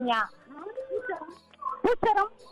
யா. பூச்சரம்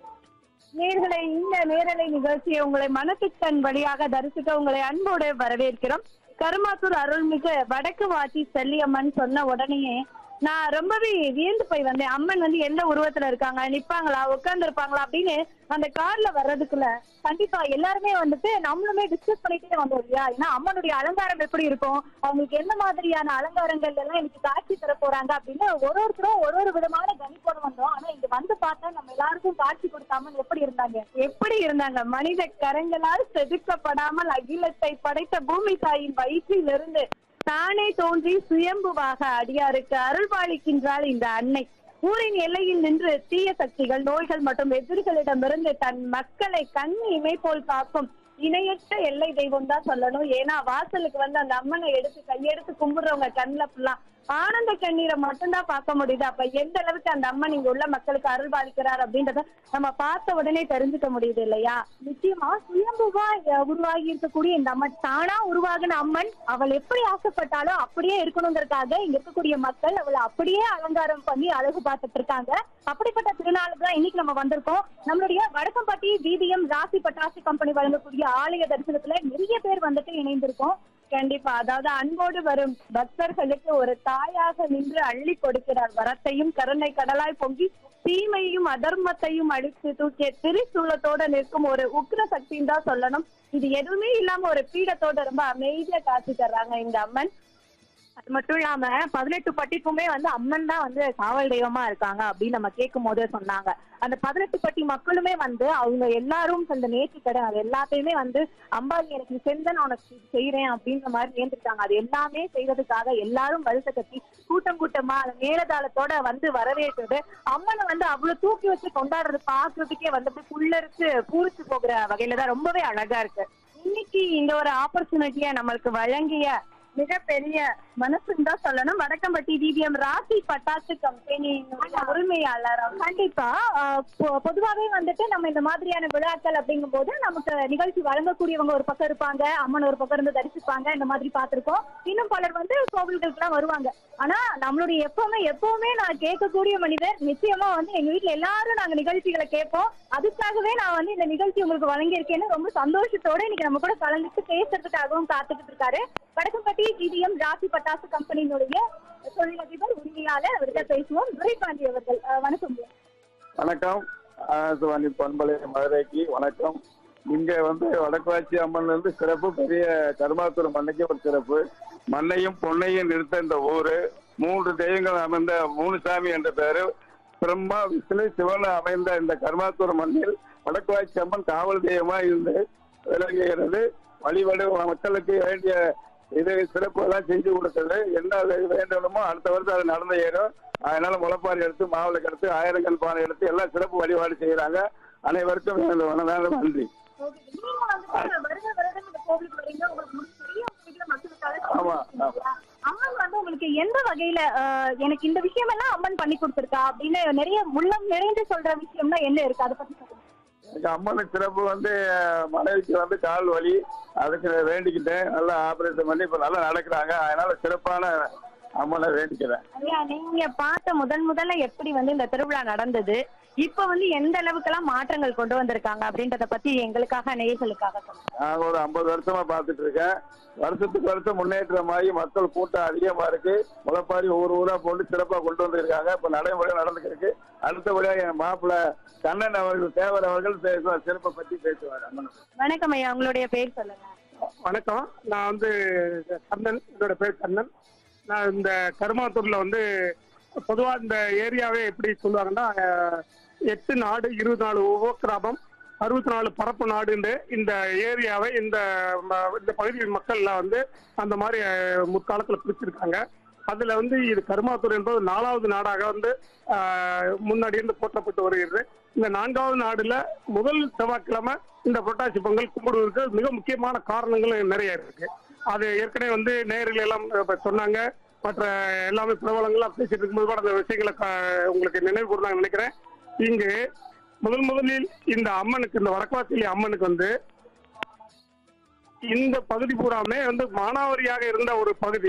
நேர்களை இந்த நேரலை நிகழ்ச்சியை உங்களை மனத்துக்கண் வழியாக தரிசிக்க உங்களை அன்போடு வரவேற்கிறோம் கருமாத்தூர் அருள்மிகு வடக்கு வாட்டி செல்லியம்மன் சொன்ன உடனேயே நான் ரொம்பவே வியந்து போய் வந்தேன் அம்மன் வந்து எந்த உருவத்துல இருக்காங்க நிப்பாங்களா உட்கார்ந்து இருப்பாங்களா அப்படின்னு அந்த கார்ல வர்றதுக்குள்ள கண்டிப்பா எல்லாருமே வந்துட்டு நம்மளுமே டிஸ்கஸ் பண்ணிட்டே வந்தோம் இல்லையா ஏன்னா அம்மனுடைய அலங்காரம் எப்படி இருக்கும் அவங்களுக்கு என்ன மாதிரியான அலங்காரங்கள் எல்லாம் எனக்கு காட்சி தர போறாங்க அப்படின்னு ஒரு ஒருத்தரும் ஒரு ஒரு விதமான கணிப்போட வந்தோம் ஆனா இங்க வந்து பார்த்தா நம்ம எல்லாருக்கும் காட்சி கொடுத்த அம்மன் எப்படி இருந்தாங்க எப்படி இருந்தாங்க மனித கரங்களால் செதுக்கப்படாமல் அகிலத்தை படைத்த பூமி தாயின் வயிற்றிலிருந்து தானே தோன்றி சுயம்புவாக அடியாருக்கு அருள்பாலிக்கின்றாள் இந்த அன்னை ஊரின் எல்லையில் நின்று தீய சக்திகள் நோய்கள் மற்றும் எதிரிகளிடமிருந்து தன் மக்களை கண் இமை போல் காக்கும் இணையற்ற எல்லை தெய்வம் தான் சொல்லணும் ஏன்னா வாசலுக்கு வந்து அந்த அம்மனை எடுத்து கையெடுத்து கும்பிடுறவங்க கண்ணுல ஃபுல்லா ஆனந்த கண்ணீரை மட்டும்தான் பார்க்க முடியுது அப்ப எந்த அளவுக்கு அந்த அம்மன் இங்க உள்ள மக்களுக்கு அருள் பாலிக்கிறார் அப்படின்றத நம்ம பார்த்த உடனே தெரிஞ்சுக்க முடியுது இல்லையா நிச்சயமா சுயம்புவா அஹ், உருவாகி இருக்கக்கூடிய இந்த அம்மன் தானா உருவாகின அம்மன் அவள் எப்படி ஆசைப்பட்டாலும் அப்படியே இருக்கணுங்கிறதுக்காக இங்க இருக்கக்கூடிய மக்கள் அவளை அப்படியே அலங்காரம் பண்ணி அழகு பார்த்துட்டு இருக்காங்க அப்படிப்பட்ட திருநாளுக்கு தான் இன்னைக்கு நம்ம வந்திருக்கோம் நம்மளுடைய வடக்கம்பட்டி வீதியம் ராசி பட்டாசு கம்பெனி வழங்கக்கூடிய ஆலய தரிசனத்துல நிறைய பேர் வந்துட்டு இணைந்திருக்கோம் கண்டிப்பா அதாவது அன்போடு வரும் பக்தர்களுக்கு ஒரு தாயாக நின்று அள்ளி கொடுக்கிறார் வரத்தையும் கருணை கடலாய் பொங்கி தீமையும் அதர்மத்தையும் அழித்து தூக்கிய திரிசூலத்தோட நிற்கும் ஒரு உக்ர சக்தின்னு தான் சொல்லணும் இது எதுவுமே இல்லாம ஒரு பீடத்தோட ரொம்ப அமைதியா காட்சி தர்றாங்க இந்த அம்மன் அது மட்டும் இல்லாம பதினெட்டு பட்டிக்குமே வந்து அம்மன் தான் வந்து காவல் தெய்வமா இருக்காங்க அப்படின்னு நம்ம கேட்கும் போதே சொன்னாங்க அந்த பதினெட்டு பட்டி மக்களுமே வந்து அவங்க எல்லாரும் அந்த நேற்று கடை அது எல்லாத்தையுமே வந்து அம்பாள் எனக்கு செஞ்ச நான் உனக்கு இது செய்யறேன் அப்படின்ற மாதிரி நேர்ந்துட்டாங்க அது எல்லாமே செய்யறதுக்காக எல்லாரும் வரிசை கட்டி கூட்டம் கூட்டமா அந்த மேலதாளத்தோட வந்து வரவேற்றது அம்மனை வந்து அவ்வளவு தூக்கி வச்சு கொண்டாடுறது பாக்குறதுக்கே வந்து அப்படியே புல்லரிச்சு பூரிச்சு போகிற வகையில தான் ரொம்பவே அழகா இருக்கு இன்னைக்கு இந்த ஒரு ஆப்பர்ச்சுனிட்டிய நம்மளுக்கு வழங்கிய மிகப்பெரிய மனசுன்னு தான் சொல்லணும் வடக்கம்பட்டி டிபிஎம் ராசி பட்டாசு கம்பெனியினுடைய உரிமையாளர் அவங்க. கண்டிப்பா ஆஹ் பொ- பொதுவாவே வந்துட்டு நம்ம இந்த மாதிரியான விழாக்கள் அப்படிங்கும் போது நமக்கு நிகழ்ச்சி வழங்கக்கூடியவங்க ஒரு பக்கம் இருப்பாங்க அம்மன் ஒரு பக்கம் இருந்து தரிசிப்பாங்க இந்த மாதிரி பார்த்திருக்கோம் இன்னும் பலர் வந்து கோவில்களுக்குலாம் வருவாங்க ஆனா நம்மளுடைய எப்பவுமே எப்பவுமே நான் கேட்கக்கூடிய மனிதர் நிச்சயமா வந்து எங்க வீட்ல எல்லாரும் நாங்க நிகழ்ச்சிகளை கேட்போம் அதுக்காகவே நான் வந்து இந்த நிகழ்ச்சி உங்களுக்கு வழங்கியிருக்கேன்னு ரொம்ப சந்தோஷத்தோட இன்னைக்கு நம்ம கூட கலந்துட்டு பேசுறதுக்காகவும் காத்துக்கிட்டு இருக்காரு வடக்கம்பட்டி ஜிடிஎம் ராசி பட்டாசு கம்பெனியினுடைய தொழிலதிபர் உரிமையாளர் அவர்கிட்ட பேசுவோம் துரைபாண்டி அவர்கள் அஹ் வணக்கம் வணக்கம் ஆகாசவாணி பண்பலை மதுரைக்கு வணக்கம் இங்க வந்து வடக்குவாச்சி அம்மன் வந்து சிறப்பு பெரிய கருமாத்தூர் மண்ணைக்கு ஒரு சிறப்பு மண்ணையும் பொன்னையும் நிறுத்த இந்த ஊரு மூன்று தெய்வங்கள் அமைந்த மூணு சாமி என்ற பெயரு பிரம்மா விஷ்ணு சிவன் அமைந்த இந்த கருமாத்தூர் மண்ணில் வடக்குவாச்சி அம்மன் காவல் தெய்வமா இருந்து விளங்குகிறது வழிபடு மக்களுக்கு வேண்டிய இது சிறப்பு எல்லாம் செஞ்சு கொடுத்தது என்ன அது வேண்டணுமோ அடுத்த வருஷம் அது நடந்து ஏறும் அதனால முளைப்பாரி எடுத்து மாவிளக்கு எடுத்து ஆயிரக்கல் பானை எடுத்து எல்லாம் சிறப்பு வழிபாடு செய்யறாங்க அனைவருக்கும் எனது வணக்கம் நன்றி நீங்க வந்துட்டு வருட வருடம் இந்த கோவிலுக்கு வரீங்க உங்களுக்கு முடிஞ்ச பெரிய வீட்டுல மக்களுக்காக ஆமா, செஞ்சிருக்கீங்க. அம்மன் வந்து உங்களுக்கு எந்த வகையில அஹ், எனக்கு இந்த விஷயம் எல்லாம் அம்மன் பண்ணி கொடுத்திருக்கா அப்படின்னு நிறைய உள்ளம் நிறைந்து சொல்ற விஷயம்னா என்ன இருக்கு அதை பத்தி சொல்லுங்க எங்க அம்மனுக்கு சிறப்பு வந்து அஹ், மனைவிக்கு வந்து கால் வலி அதுக்கு வேண்டிக்கிட்டேன் நல்லா ஆபரேஷன் பண்ணி இப்ப நல்லா நடக்கிறாங்க அதனால சிறப்பான அம்மனை வேண்டிக்கிறேன் ஐயா நீங்க பார்த்த முதல் முதல்ல எப்படி வந்து இந்த திருவிழா நடந்தது இப்ப வந்து எந்த அளவுக்கெல்லாம் மாற்றங்கள் கொண்டு வந்திருக்காங்க அப்படின்றத பத்தி எங்களுக்காக நேயர்களுக்காக சொல்லுங்க நான் ஒரு ஐம்பது வருஷமா பார்த்துட்டு இருக்கேன் வருஷத்துக்கு வருஷம் முன்னேற்றமாகி மக்கள் கூட்டம் அதிகமா இருக்கு முளைப்பாரி ஊர் ஊரா போட்டு சிறப்பா கொண்டு வந்திருக்காங்க இப்ப நடைமுறை நடந்துருக்கு அடுத்தபடியாக என் மாப்பிள்ளை கண்ணன் அவர்கள் தேவர் அவர்கள் பேசுவார் சிறப்பை பத்தி பேசுவார் அம்மன் வணக்கம் ஐயா உங்களுடைய பேர் சொல்லுங்க வணக்கம் நான் வந்து கண்ணன் என்னோட பேர் கண்ணன் நான் இந்த கருமாத்தூர்ல வந்து பொதுவாக இந்த ஏரியாவே எப்படி சொல்லுவாங்கன்னா அஹ், எட்டு நாடு இருபது நாலு உபகிராமம் அறுபத்தி நாலு பரப்பு நாடுன்னு இந்த ஏரியாவை இந்த ம- இந்த பகுதி மக்கள்லாம் வந்து அந்த மாதிரி அஹ், முற்காலத்தில் பிரிச்சிருக்காங்க அதுல வந்து இது கருமாத்தூர் என்பது நாலாவது நாடாக வந்து ஆஹ், முன்னாடி இருந்து போற்றப்பட்டு வருகிறது இந்த நான்காவது நாடுல முதல் செவ்வாய்க்கிழமை இந்த புரட்டாசி பொங்கல் கும்பிடுவதற்கு மிக முக்கியமான காரணங்கள் நிறைய இருக்கு அது ஏற்கனவே வந்து நேரில் எல்லாம் இப்ப சொன்னாங்க மற்ற எல்லாமே பிரபலங்கள்லாம் பேசிட்டு இருக்கும்போது கூட அந்த விஷயங்களை க- உங்களுக்கு நினைவு கூர்ந்தாங்க நினைக்கிறேன் இங்கு முதல் முதலில் இந்த அம்மனுக்கு இந்த வடக்குவாசிலி அம்மனுக்கு வந்து இந்த பகுதி பூராமே வந்து மானாவாரியாக இருந்த ஒரு பகுதி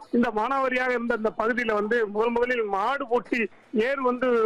இந்த மானாவாரியாக இருந்த இந்த பகுதியில வந்து முதல் முதலில் மாடு பூட்டி ஏர் வந்து